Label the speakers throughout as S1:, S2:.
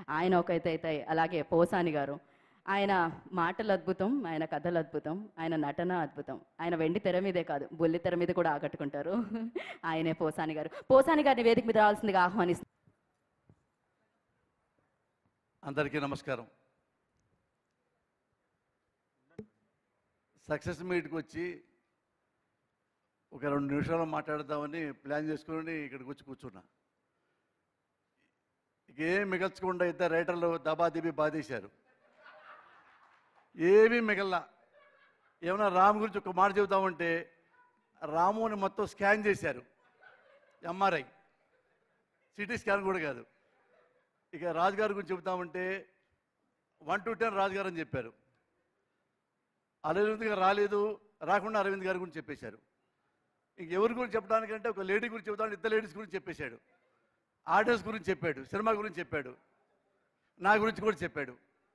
S1: ఆయన ఒక ఎత్తు అయితే అలాగే పోసాని గారు ఆయన మాటలు అద్భుతం ఆయన కథలు అద్భుతం ఆయన నటన అద్భుతం ఆయన వెండి తెర మీదే కాదు బుల్లి తెర మీద కూడా ఆకట్టుకుంటారు ఆయనే పోసాని గారు పోసాని గారిని వేదిక మీద రావాల్సిందిగా ఆహ్వానిస్తారు
S2: అందరికీ నమస్కారం సక్సెస్ మీట్కి వచ్చి ఒక రెండు నిమిషాలు మాట్లాడదామని ప్లాన్ చేసుకుని ఇక్కడికి వచ్చి కూర్చున్నా ఇక ఏం మిగల్చకుండా ఇద్దరు రైటర్లు దబాదిబి బాధేశారు ఏమీ మిగల్లా ఏమైనా రామ్ గురించి ఒక మాట చెబుతామంటే రాముని మొత్తం స్కాన్ చేశారు ఎంఆర్ఐ సిటీ స్కాన్ కూడా కాదు ఇక రాజుగారి గురించి చెబుతామంటే వన్ టు టెన్ రాజుగారు అని చెప్పారు అరవింద్ గారు రాలేదు రాకుండా అరవింద్ గారి గురించి చెప్పేశారు ఇంక ఎవరి గురించి చెప్పడానికంటే ఒక లేడీ గురించి చెబుతాను ఇద్దరు లేడీస్ గురించి చెప్పేశాడు ఆర్డర్స్ గురించి చెప్పాడు సినిమా గురించి చెప్పాడు నా గురించి కూడా చెప్పాడు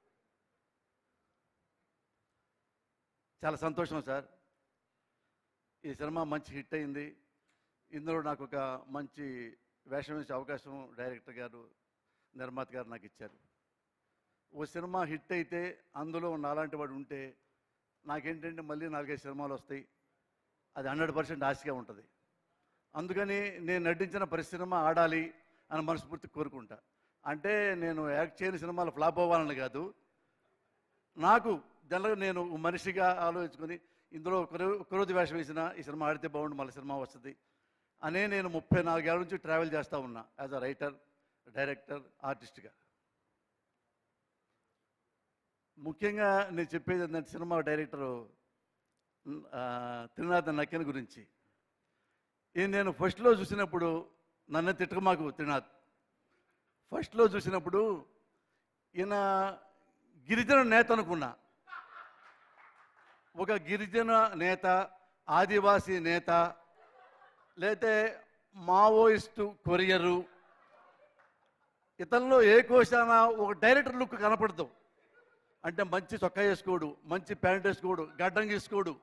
S2: చాలా సంతోషం సార్ ఈ సినిమా మంచి హిట్ అయింది ఇందులో నాకు ఒక మంచి వేషం వేసే అవకాశం డైరెక్టర్ గారు నిర్మాత గారు నాకు ఇచ్చారు ఓ సినిమా హిట్ అయితే అందులో నాలాంటి వాడు ఉంటే నాకేంటంటే మళ్ళీ నాలుగైదు సినిమాలు వస్తాయి అది హండ్రెడ్ పర్సెంట్ ఆశగా ఉంటుంది అందుకని నేను నటించిన ప్రతి సినిమా ఆడాలి అని మనస్ఫూర్తి కోరుకుంటా అంటే నేను యాక్ట్ చేయని సినిమాలు ఫ్లాప్ అవ్వాలని కాదు నాకు జనరల్గా నేను మనిషిగా ఆలోచించుకొని ఇందులో ఒకరో ఒకరోజు వేషం వేసిన ఈ సినిమా ఆడితే బాగుండు మళ్ళీ సినిమా వస్తుంది అనే నేను ముప్పై నాలుగేళ్ల నుంచి ట్రావెల్ చేస్తూ ఉన్నా యాజ్ అ రైటర్ డైరెక్టర్ ఆర్టిస్ట్గా ముఖ్యంగా నేను చెప్పేది ఏంటంటే సినిమా డైరెక్టరు త్రినాథ్ నక్కన్ గురించి ఈ నేను ఫస్ట్లో చూసినప్పుడు నన్ను తిట్టక మాకు త్రినాథ్ ఫస్ట్లో చూసినప్పుడు ఈయన గిరిజన నేత అనుకున్నా ఒక గిరిజన నేత ఆదివాసీ నేత లేతే మావోయిస్టు కొరియరు ఇతనిలో ఏ కోశాన ఒక డైరెక్టర్ లుక్ కనపడదు అంటే మంచి చొక్కా వేసుకోడు మంచి ప్యాంట్ వేసుకోడు గడ్డం గీసుకోడు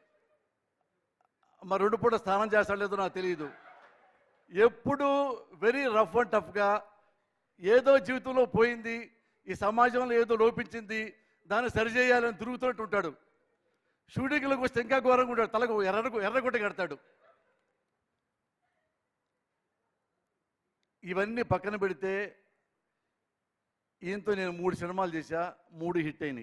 S2: మరి రెండు పూట స్నానం చేస్తాడో లేదో నాకు తెలియదు ఎప్పుడు వెరీ రఫ్ అండ్ టఫ్గా ఏదో జీవితంలో పోయింది ఈ సమాజంలో ఏదో లోపించింది దాన్ని సరిచేయాలని తిరుగుతున్నట్టు ఉంటాడు షూటింగ్లకు వస్తే ఇంకా ఘోరంగా ఉంటాడు తలకు ఎర్ర ఎర్రగుట్ట కడతాడు ఇవన్నీ పక్కన పెడితే ఈయనతో నేను మూడు సినిమాలు చేశా మూడు హిట్ అయినాయి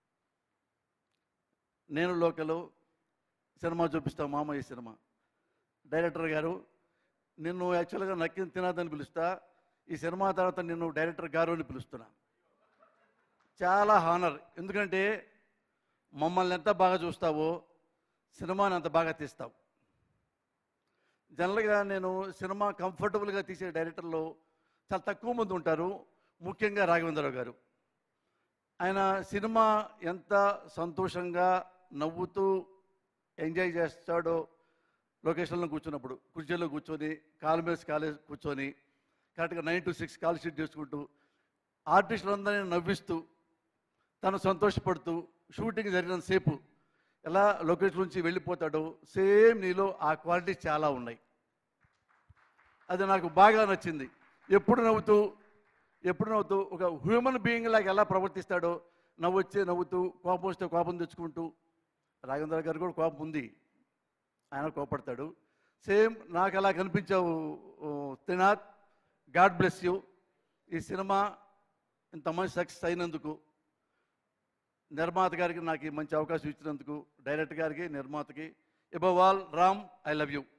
S2: నేను లోకలు సినిమా చూపిస్తా మామయ్య సినిమా డైరెక్టర్ గారు నిన్ను యాక్చువల్గా నక్కిన తినాదని పిలుస్తా ఈ సినిమా తర్వాత నిన్ను డైరెక్టర్ గారు అని పిలుస్తున్నా చాలా హానర్ ఎందుకంటే మమ్మల్ని ఎంత బాగా చూస్తావో సినిమాని అంత బాగా తీస్తావు జనరల్గా నేను సినిమా కంఫర్టబుల్గా తీసే డైరెక్టర్లు చాలా తక్కువ మంది ఉంటారు ముఖ్యంగా రాఘవేంద్రరావు గారు ఆయన సినిమా ఎంత సంతోషంగా నవ్వుతూ ఎంజాయ్ చేస్తాడో లొకేషన్లో కూర్చున్నప్పుడు కుర్చీలో కూర్చొని కాలు మీద కాలే కూర్చొని కరెక్ట్గా nine to six call sheet చేసుకుంటూ ఆర్టిస్టులందరినీ నవ్విస్తూ తను సంతోషపడుతూ షూటింగ్ జరిగినంతసేపు ఎలా లొకేషన్ నుంచి వెళ్ళిపోతాడో సేమ్ నీలో ఆ క్వాలిటీ చాలా ఉన్నాయి అది నాకు బాగా నచ్చింది ఎప్పుడు నవ్వుతూ ఎప్పుడు నవ్వుతూ ఒక హ్యూమన్ బీయింగ్ లాగా ఎలా ప్రవర్తిస్తాడో నవ్వొచ్చే నవ్వుతూ కోపం వస్తే కోపం తెచ్చుకుంటూ రాఘవేంద్ర గారు కూడా కోపం ఉంది ఆయన కోపడతాడు సేమ్ నాకు అలా కనిపించావు ఓ, త్రినాథ్ గాడ్ బ్లెస్ యూ ఈ సినిమా ఇంత మంచి సక్సెస్ అయినందుకు నిర్మాత గారికి నాకు ఈ మంచి అవకాశం ఇచ్చినందుకు డైరెక్టర్ గారికి నిర్మాతకి above all Ram I love you